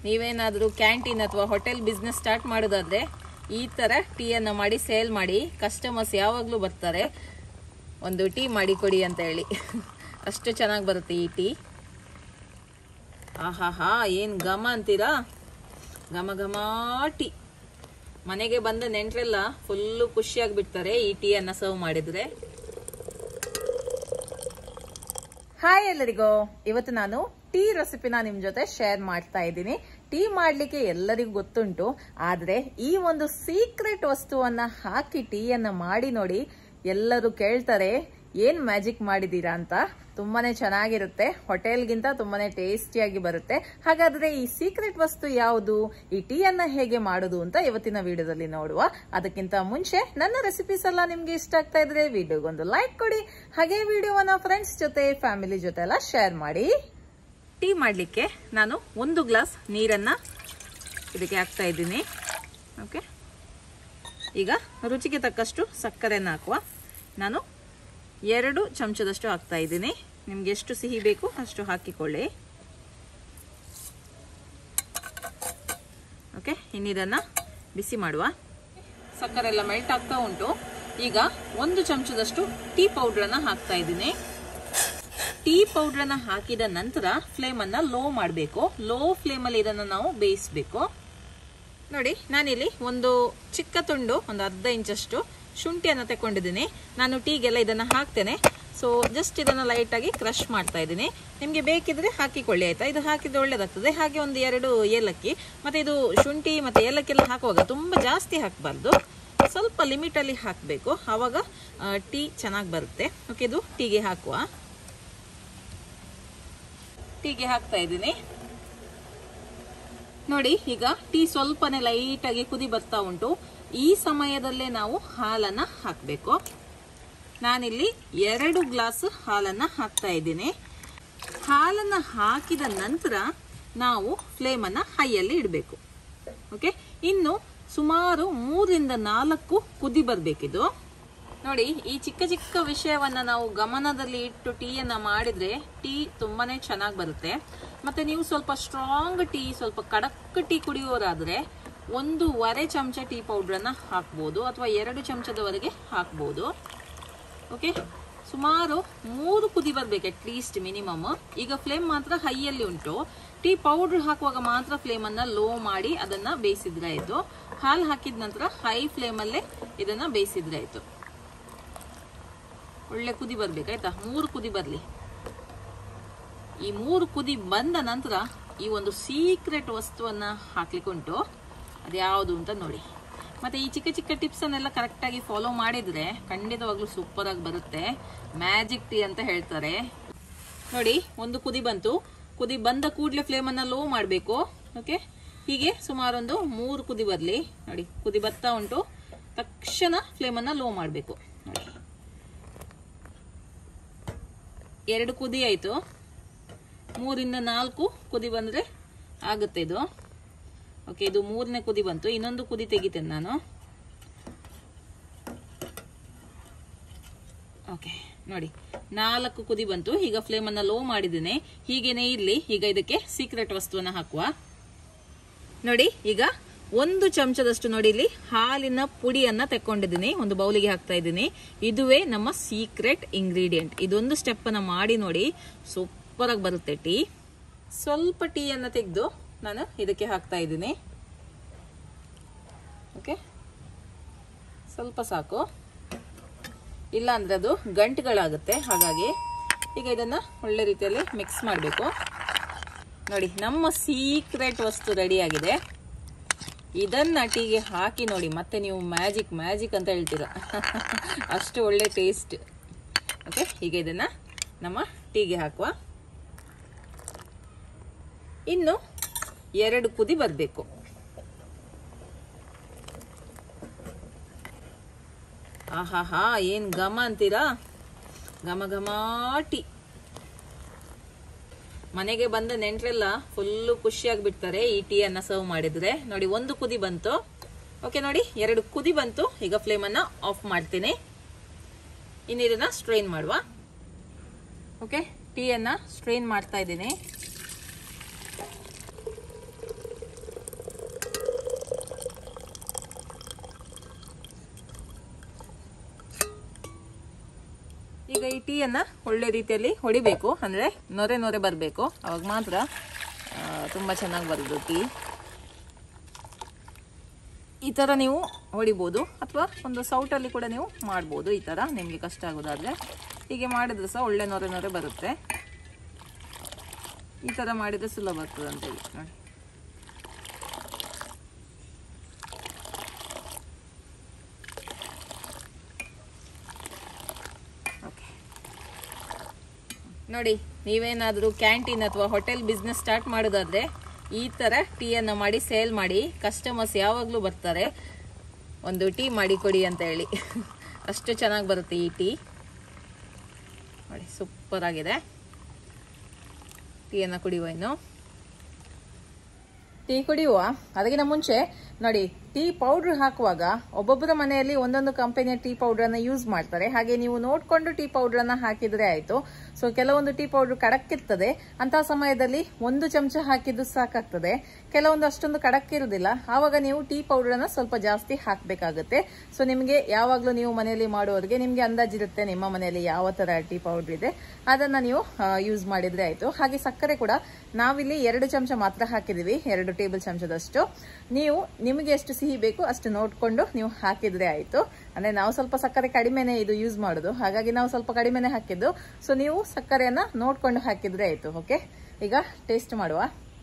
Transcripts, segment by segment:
ನೀವೇನಾದರೂ ಕ್ಯಾಂಟೀನ್ ಅಥವಾ hotel business start ಮಾಡೋದಾದ್ರೆ ಈ ಥರ ಟೀಯನ್ನು ಮಾಡಿ ಸೇಲ್ ಮಾಡಿ ಕಸ್ಟಮರ್ಸ್ ಯಾವಾಗಲೂ ಬರ್ತಾರೆ ಒಂದು ಟೀ ಮಾಡಿ ಕೊಡಿ ಅಂತ ಹೇಳಿ ಅಷ್ಟು ಚೆನ್ನಾಗಿ ಬರುತ್ತೆ ಈ ಟೀ ಆಹಾಹಾ ಏನು ಘಮ ಅಂತೀರಾ ಘಮ ಘಮ ಟೀ ಮನೆಗೆ ಬಂದ ನೆಂಟ್ರೆಲ್ಲ ಫುಲ್ಲು ಖುಷಿಯಾಗಿ ಬಿಡ್ತಾರೆ ಈ ಟೀಯನ್ನು ಸರ್ವ್ ಮಾಡಿದ್ರೆ ಹಾಯ್ ಎಲ್ಲರಿಗೂ ಇವತ್ತು ನಾನು ಟೀ ರೆಸಿಪಿನ ನಿಮ್ ಜೊತೆ ಶೇರ್ ಮಾಡ್ತಾ ಇದ್ದೀನಿ ಟೀ ಮಾಡ್ಲಿಕ್ಕೆ ಎಲ್ಲರಿಗೂ ಗೊತ್ತುಂಟು ಆದ್ರೆ ಈ ಒಂದು ಸೀಕ್ರೆಟ್ ವಸ್ತುವನ್ನ ಹಾಕಿ ಟೀಯನ್ನ ಮಾಡಿ ನೋಡಿ ಎಲ್ಲರೂ ಕೇಳ್ತಾರೆ ಏನ್ ಮ್ಯಾಜಿಕ್ ಮಾಡಿದೀರಾ ಅಂತ ತುಂಬಾನೇ ಚೆನ್ನಾಗಿರುತ್ತೆ ಹೋಟೆಲ್ಗಿಂತ ತುಂಬಾನೇ ಟೇಸ್ಟಿಯಾಗಿ ಬರುತ್ತೆ ಹಾಗಾದ್ರೆ ಈ ಸೀಕ್ರೆಟ್ ವಸ್ತು ಯಾವುದು ಈ ಟೀಯನ್ನ ಹೇಗೆ ಮಾಡೋದು ಅಂತ ಇವತ್ತಿನ ವಿಡಿಯೋದಲ್ಲಿ ನೋಡುವ ಅದಕ್ಕಿಂತ ಮುಂಚೆ ನನ್ನ ರೆಸಿಪೀಸ್ ಎಲ್ಲ ನಿಮ್ಗೆ ಇಷ್ಟ ಆಗ್ತಾ ಇದ್ರೆ ವಿಡಿಯೋಗೊಂದು ಲೈಕ್ ಕೊಡಿ ಹಾಗೆ ವಿಡಿಯೋವನ್ನ ಫ್ರೆಂಡ್ಸ್ ಜೊತೆ ಫ್ಯಾಮಿಲಿ ಜೊತೆ ಎಲ್ಲ ಶೇರ್ ಮಾಡಿ ಟೀ ಮಾಡಲಿಕ್ಕೆ ನಾನು ಒಂದು ಗ್ಲಾಸ್ ನೀರನ್ನ ಇದಕ್ಕೆ ಹಾಕ್ತಾ ಇದ್ದೀನಿ ಓಕೆ ಈಗ ರುಚಿಗೆ ತಕ್ಕಷ್ಟು ಸಕ್ಕರೆಯನ್ನು ಹಾಕುವ ನಾನು ಎರಡು ಚಮಚದಷ್ಟು ಹಾಕ್ತಾ ಇದ್ದೀನಿ ನಿಮ್ಗೆ ಎಷ್ಟು ಸಿಹಿ ಬೇಕು ಅಷ್ಟು ಹಾಕಿಕೊಳ್ಳಿ ಓಕೆ ಇನ್ನಿದನ್ನು ಬಿಸಿ ಮಾಡುವ ಸಕ್ಕರೆ ಎಲ್ಲ ಮೆಲ್ಟ್ ಆಗ್ತಾ ಉಂಟು ಈಗ ಒಂದು ಚಮಚದಷ್ಟು ಟೀ ಪೌಡ್ರನ್ನ ಹಾಕ್ತಾ ಇದ್ದೀನಿ ಟೀ ಪೌಡ್ರನ್ನ ಹಾಕಿದ ನಂತರ ಫ್ಲೇಮನ್ನು ಲೋ ಮಾಡಬೇಕು ಲೋ ಫ್ಲೇಮಲ್ಲಿ ಇದನ್ನು ನಾವು ಬೇಯಿಸಬೇಕು ನೋಡಿ ನಾನಿಲ್ಲಿ ಒಂದು ಚಿಕ್ಕ ತುಂಡು ಒಂದು ಅರ್ಧ ಇಂಚಷ್ಟು ಶುಂಠಿಯನ್ನು ತಗೊಂಡಿದ್ದೀನಿ ನಾನು ಟೀಗೆಲ್ಲ ಇದನ್ನು ಹಾಕ್ತೇನೆ ಸೊ ಜಸ್ಟ್ ಇದನ್ನು ಲೈಟಾಗಿ ಕ್ರಷ್ ಮಾಡ್ತಾ ಇದ್ದೀನಿ ನಿಮಗೆ ಬೇಕಿದ್ರೆ ಹಾಕಿಕೊಳ್ಳಿ ಆಯ್ತಾ ಇದು ಹಾಕಿದ್ರೆ ಒಳ್ಳೇದಾಗ್ತದೆ ಹಾಗೆ ಒಂದು ಎರಡು ಏಲಕ್ಕಿ ಮತ್ತು ಇದು ಶುಂಠಿ ಮತ್ತು ಏಲಕ್ಕಿ ಎಲ್ಲ ಹಾಕುವಾಗ ತುಂಬ ಜಾಸ್ತಿ ಹಾಕಬಾರ್ದು ಸ್ವಲ್ಪ ಲಿಮಿಟಲ್ಲಿ ಹಾಕಬೇಕು ಆವಾಗ ಟೀ ಚೆನ್ನಾಗಿ ಬರುತ್ತೆ ಓಕೆ ಇದು ಟೀಗೆ ಹಾಕುವ ಟೀಗೆ ಹಾಕ್ತಾ ಇದ್ದೀನಿ ನೋಡಿ ಈಗ ಟೀ ಸ್ವಲ್ಪನೇ ಲೈಟಾಗಿ ಕುದಿ ಬರ್ತಾ ಉಂಟು ಈ ಸಮಯದಲ್ಲೇ ನಾವು ಹಾಲನ್ನ ಹಾಕಬೇಕು ನಾನಿಲ್ಲಿ ಎರಡು ಗ್ಲಾಸ್ ಹಾಲನ್ನ ಹಾಕ್ತಾ ಇದ್ದೀನಿ ಹಾಲನ್ನ ಹಾಕಿದ ನಂತರ ನಾವು ಫ್ಲೇಮನ್ನು ಹೈಯಲ್ಲಿ ಇಡಬೇಕು ಓಕೆ ಇನ್ನು ಸುಮಾರು ಮೂರರಿಂದ ನಾಲ್ಕು ಕುದಿ ಬರಬೇಕಿದು ನೋಡಿ ಈ ಚಿಕ್ಕ ಚಿಕ್ಕ ವಿಷಯವನ್ನ ನಾವು ಗಮನದಲ್ಲಿ ಇಟ್ಟು ಟೀಯನ್ನ ಮಾಡಿದ್ರೆ ಟೀ ತುಂಬಾನೇ ಚೆನ್ನಾಗಿ ಬರುತ್ತೆ ಮತ್ತೆ ನೀವು ಸ್ವಲ್ಪ ಸ್ಟ್ರಾಂಗ್ ಟೀ ಸ್ವಲ್ಪ ಕಡಕ್ ಟೀ ಕುಡಿಯೋರಾದ್ರೆ ಒಂದೂವರೆ ಚಮಚ ಟೀ ಪೌಡ್ರನ್ನ ಹಾಕ್ಬೋದು ಅಥವಾ ಎರಡು ಚಮಚದವರೆಗೆ ಹಾಕ್ಬೋದು ಓಕೆ ಸುಮಾರು ಮೂರು ಕುದಿ ಬರ್ಬೇಕು ಅಟ್ ಲೀಸ್ಟ್ ಮಿನಿಮಮ್ ಈಗ ಫ್ಲೇಮ್ ಮಾತ್ರ ಹೈಯಲ್ಲಿ ಉಂಟು ಟೀ ಪೌಡ್ರ್ ಹಾಕುವಾಗ ಮಾತ್ರ ಫ್ಲೇಮನ್ನು ಲೋ ಮಾಡಿ ಅದನ್ನು ಬೇಯಿಸಿದ್ರೆ ಆಯಿತು ಹಾಲು ಹಾಕಿದ ನಂತರ ಹೈ ಫ್ಲೇಮಲ್ಲೇ ಇದನ್ನು ಬೇಯಿಸಿದ್ರೆ ಆಯಿತು ಒಳ್ಳೆ ಕುದಿ ಬರ್ಬೇಕಾಯ್ತಾ ಮೂರು ಕುದಿ ಬರಲಿ ಈ ಮೂರು ಕುದಿ ಬಂದ ನಂತರ ಈ ಒಂದು ಸೀಕ್ರೆಟ್ ವಸ್ತುವನ್ನ ಹಾಕ್ಲಿಕ್ಕೆ ಉಂಟು ಅದ್ಯಾವುದು ಅಂತ ನೋಡಿ ಮತ್ತೆ ಈ ಚಿಕ್ಕ ಚಿಕ್ಕ ಟಿಪ್ಸ್ ಅನ್ನೆಲ್ಲ ಕರೆಕ್ಟಾಗಿ ಫಾಲೋ ಮಾಡಿದ್ರೆ ಖಂಡಿತವಾಗ್ಲೂ ಸೂಪರ್ ಆಗಿ ಬರುತ್ತೆ ಮ್ಯಾಜಿಕ್ ಟೀ ಅಂತ ಹೇಳ್ತಾರೆ ನೋಡಿ ಒಂದು ಕುದಿ ಬಂತು ಕುದಿ ಬಂದ ಕೂಡಲೇ ಫ್ಲೇಮನ್ನು ಲೋ ಮಾಡಬೇಕು ಓಕೆ ಹೀಗೆ ಸುಮಾರೊಂದು ಮೂರು ಕುದಿ ಬರಲಿ ನೋಡಿ ಕುದಿ ಬರ್ತಾ ಉಂಟು ತಕ್ಷಣ ಫ್ಲೇಮನ್ನು ಲೋ ಮಾಡಬೇಕು ನೋಡಿ ಎರಡು ಕುದಿ ಆಯಿತು ಮೂರಿಂದ ನಾಲ್ಕು ಕುದಿ ಬಂದರೆ ಆಗುತ್ತೆ ಇದು ಓಕೆ ಇದು ಮೂರನೇ ಕುದಿ ಬಂತು ಇನ್ನೊಂದು ಕುದಿ ತೆಗಿತೇನೆ ನಾನು ಓಕೆ ನೋಡಿ ನಾಲ್ಕು ಕುದಿ ಬಂತು ಈಗ ಫ್ಲೇಮನ್ನು ಲೋ ಮಾಡಿದ್ದೇನೆ ಹೀಗೇನೆ ಇರಲಿ ಈಗ ಇದಕ್ಕೆ ಸೀಕ್ರೆಟ್ ವಸ್ತುವನ್ನ ಹಾಕುವ ನೋಡಿ ಈಗ ಒಂದು ಚಮಚದಷ್ಟು ನೋಡಿ ಇಲ್ಲಿ ಹಾಲಿನ ಪುಡಿಯನ್ನ ತೆಕ್ಕೊಂಡಿದ್ದೀನಿ ಒಂದು ಬೌಲಿಗೆ ಹಾಕ್ತಾ ಇದ್ದೀನಿ ಇದುವೇ ನಮ್ಮ ಸೀಕ್ರೆಟ್ ಇಂಗ್ರೀಡಿಯೆಂಟ್ ಇದೊಂದು ಸ್ಟೆಪ್ ಅನ್ನ ಮಾಡಿ ನೋಡಿ ಸೂಪರ್ ಆಗಿ ಬರುತ್ತೆ ಟೀ ಸ್ವಲ್ಪ ಟೀಯನ್ನು ತೆಗೆದು ನಾನು ಇದಕ್ಕೆ ಹಾಕ್ತಾ ಇದ್ದೀನಿ ಓಕೆ ಸ್ವಲ್ಪ ಸಾಕು ಇಲ್ಲ ಅಂದ್ರೆ ಅದು ಗಂಟುಗಳಾಗುತ್ತೆ ಹಾಗಾಗಿ ಈಗ ಇದನ್ನ ಒಳ್ಳೆ ರೀತಿಯಲ್ಲಿ ಮಿಕ್ಸ್ ಮಾಡಬೇಕು ನೋಡಿ ನಮ್ಮ ಸೀಕ್ರೆಟ್ ವಸ್ತು ರೆಡಿಯಾಗಿದೆ ಇದನ್ನ ಟೀಗೆ ಹಾಕಿ ನೋಡಿ ಮತ್ತೆ ನೀವು ಮ್ಯಾಜಿಕ್ ಮ್ಯಾಜಿಕ್ ಅಂತ ಹೇಳ್ತೀರಾ ಅಷ್ಟು ಒಳ್ಳೆ ಟೇಸ್ಟ್ ಓಕೆ ಈಗ ಇದನ್ನ ನಮ್ಮ ಟೀಗೆ ಹಾಕುವ ಇನ್ನು ಎರಡು ಕುದಿ ಬರಬೇಕು ಆಹಾಹಾ ಏನ್ ಘಮ ಅಂತೀರಾ ಘಮ ಘಮ ಟೀ ಮನೆಗೆ ಬಂದ ನೆಂಟ್ರೆಲ್ಲ ಫುಲ್ಲು ಖುಷಿಯಾಗಿ ಬಿಡ್ತಾರೆ ಈ ಟೀ ಅನ್ನ ಸರ್ವ್ ಮಾಡಿದ್ರೆ ನೋಡಿ ಒಂದು ಕುದಿ ಬಂತು ಓಕೆ ನೋಡಿ ಎರಡು ಕುದಿ ಬಂತು ಈಗ ಫ್ಲೇಮನ್ನು ಆಫ್ ಮಾಡ್ತೀನಿ ಇನ್ನು ಇದನ್ನ ಸ್ಟ್ರೈನ್ ಮಾಡುವ ಓಕೆ ಟೀಯನ್ನು ಸ್ಟ್ರೈನ್ ಮಾಡ್ತಾ ಇದ್ದೀನಿ ಈಗ ಈ ಟೀಯನ್ನು ಒಳ್ಳೆ ರೀತಿಯಲ್ಲಿ ಹೊಡಿಬೇಕು ಅಂದರೆ ನೊರೆ ನೊರೆ ಬರಬೇಕು ಅವಾಗ ಮಾತ್ರ ಆ, ತುಂಬ ಚೆನ್ನಾಗಿ ಬರೋದು ಟೀ ಈ ಥರ ನೀವು ಹೊಡಿಬೋದು ಅಥವಾ ಒಂದು ಸೌಟಲ್ಲಿ ಕೂಡ ನೀವು ಮಾಡ್ಬೋದು ಈ ಥರ ನಿಮಗೆ ಕಷ್ಟ ಆಗೋದಾದರೆ ಹೀಗೆ ಮಾಡಿದ್ರೆ ಸಹ ಒಳ್ಳೆ ನೊರೆ ನೊರೆ ಬರುತ್ತೆ ಈ ಥರ ಮಾಡಿದರೆ ಸುಲಭ ಬರ್ತದೆ ಅಂತೇಳಿ ನೋಡಿ ಓಕೆ ನೋಡಿ ನೀವೇನಾದರೂ ಕ್ಯಾಂಟೀನ್ ಅಥವಾ ಹೋಟೆಲ್ ಬಿಸ್ನೆಸ್ ಸ್ಟಾರ್ಟ್ ಮಾಡೋದಾದ್ರೆ ಈ ಥರ ಟೀಯನ್ನು ಮಾಡಿ ಸೇಲ್ ಮಾಡಿ ಕಸ್ಟಮರ್ಸ್ ಯಾವಾಗಲೂ ಬರ್ತಾರೆ ಒಂದು ಟೀ ಮಾಡಿ ಕೊಡಿ ಅಂತ ಹೇಳಿ ಅಷ್ಟು ಚೆನ್ನಾಗಿ ಬರುತ್ತೆ ಈ ಟೀ ನೋಡಿ ಸೂಪರ್ ಆಗಿದೆ ಟೀಯನ್ನು ಕುಡಿಯುವ ಇನ್ನು ಟೀ ಕುಡಿಯುವ ಅದಕ್ಕಿಂತ ಮುಂಚೆ ನೋಡಿ ಟೀ ಪೌಡ್ರ್ ಹಾಕುವಾಗ ಒಬ್ಬೊಬ್ಬರ ಮನೆಯಲ್ಲಿ ಒಂದೊಂದು ಕಂಪನಿಯ ಟೀ ಪೌಡ್ರನ್ನ ಯೂಸ್ ಮಾಡ್ತಾರೆ ಹಾಗೆ ನೀವು ನೋಡ್ಕೊಂಡು ಟೀ ಪೌಡ್ರನ್ನ ಹಾಕಿದ್ರೆ ಆಯ್ತು ಸೊ ಕೆಲವೊಂದು ಟೀ ಪೌಡರ್ ಕಡಕ್ಕಿರ್ತದೆ ಅಂತಹ ಸಮಯದಲ್ಲಿ ಒಂದು ಚಮಚ ಹಾಕಿದ್ದು ಸಾಕಾಗ್ತದೆ ಕೆಲವೊಂದು ಅಷ್ಟೊಂದು ಕಡಕ್ಕಿರುವುದಿಲ್ಲ ಆವಾಗ ನೀವು ಟೀ ಪೌಡ್ರನ್ನ ಸ್ವಲ್ಪ ಜಾಸ್ತಿ ಹಾಕಬೇಕಾಗುತ್ತೆ ಸೊ ನಿಮಗೆ ಯಾವಾಗಲೂ ನೀವು ಮನೆಯಲ್ಲಿ ಮಾಡುವವರಿಗೆ ನಿಮಗೆ ಅಂದಾಜಿರುತ್ತೆ ನಿಮ್ಮ ಮನೆಯಲ್ಲಿ ಯಾವ ತರ ಟೀ ಪೌಡರ್ ಇದೆ ಅದನ್ನ ನೀವು ಯೂಸ್ ಮಾಡಿದ್ರೆ ಆಯ್ತು ಹಾಗೆ ಸಕ್ಕರೆ ಕೂಡ ನಾವಿಲ್ಲಿ ಎರಡು ಚಮಚ ಮಾತ್ರ ಹಾಕಿದೀವಿ ಎರಡು ಟೇಬಲ್ ಚಮಚದಷ್ಟು ನೀವು ನಿಮಗೆ ಎಷ್ಟು ಸಿಹಿ ಬೇಕು ಅಷ್ಟು ನೋಡ್ಕೊಂಡು ನೀವು ಹಾಕಿದ್ರೆ ಆಯ್ತು ಅಂದ್ರೆ ನಾವು ಸ್ವಲ್ಪ ಸಕ್ಕರೆ ಕಡಿಮೆನೆ ಇದು ಯೂಸ್ ಮಾಡೋದು ಹಾಗಾಗಿ ನಾವು ಸ್ವಲ್ಪ ಕಡಿಮೆನೆ ಹಾಕಿದ್ದು ಸೊ ನೀವು ಸಕ್ಕರೆಯನ್ನ ನೋಡ್ಕೊಂಡು ಹಾಕಿದ್ರೆ ಆಯ್ತು ಓಕೆ ಈಗ ಟೇಸ್ಟ್ ಮಾಡುವ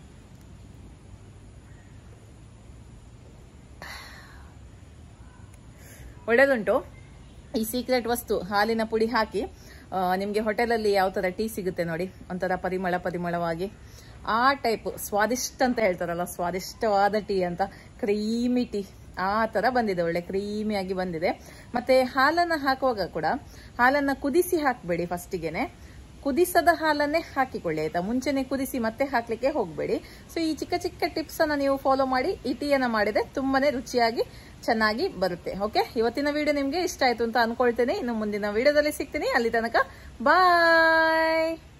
ಒಳ್ಳೇದುಂಟು ಈ ಸೀಕ್ರೆಟ್ ವಸ್ತು ಹಾಲಿನ ಪುಡಿ ಹಾಕಿ ಆ, ನಿಮ್ಗೆ ಹೋಟೆಲಲ್ಲಿ ಯಾವ ತರ ಟೀ ಸಿಗುತ್ತೆ ನೋಡಿ ಒಂಥರ ಪರಿಮಳ ಪರಿಮಳವಾಗಿ ಆ ಟೈಪ್ ಸ್ವಾದಿಷ್ಟ ಅಂತ ಹೇಳ್ತಾರಲ್ಲ ಸ್ವಾದಿಷ್ಟವಾದ ಟೀ ಅಂತ ಕ್ರೀಮಿ ಟೀ ಆ ತರ ಬಂದಿದೆ ಒಳ್ಳೆ ಕ್ರೀಮಿಯಾಗಿ ಬಂದಿದೆ ಮತ್ತೆ ಹಾಲನ್ನ ಹಾಕುವಾಗ ಕೂಡ ಹಾಲನ್ನ ಕುದಿಸಿ ಹಾಕಬೇಡಿ ಫಸ್ಟಿಗೆನೆ ಕುದಿಸದ ಹಾಲನ್ನೇ ಹಾಕಿಕೊಳ್ಳಿ ಆಯ್ತಾ ಮುಂಚೆನೆ ಕುದಿಸಿ ಮತ್ತೆ ಹಾಕ್ಲಿಕ್ಕೆ ಹೋಗಬೇಡಿ ಸೊ ಈ ಚಿಕ್ಕ ಚಿಕ್ಕ ಟಿಪ್ಸ್ ಅನ್ನ ನೀವು ಫಾಲೋ ಮಾಡಿ ಈ ಟೀಯನ್ನ ಮಾಡಿದ್ರೆ ತುಂಬಾನೇ ರುಚಿಯಾಗಿ ಚೆನ್ನಾಗಿ ಬರುತ್ತೆ ಓಕೆ ಇವತ್ತಿನ ವಿಡಿಯೋ ನಿಮ್ಗೆ ಇಷ್ಟ ಆಯ್ತು ಅಂತ ಅನ್ಕೊಳ್ತೇನೆ ಇನ್ನು ಮುಂದಿನ ವಿಡಿಯೋದಲ್ಲಿ ಸಿಗ್ತೀನಿ ಅಲ್ಲಿ ತನಕ ಬಾಯ್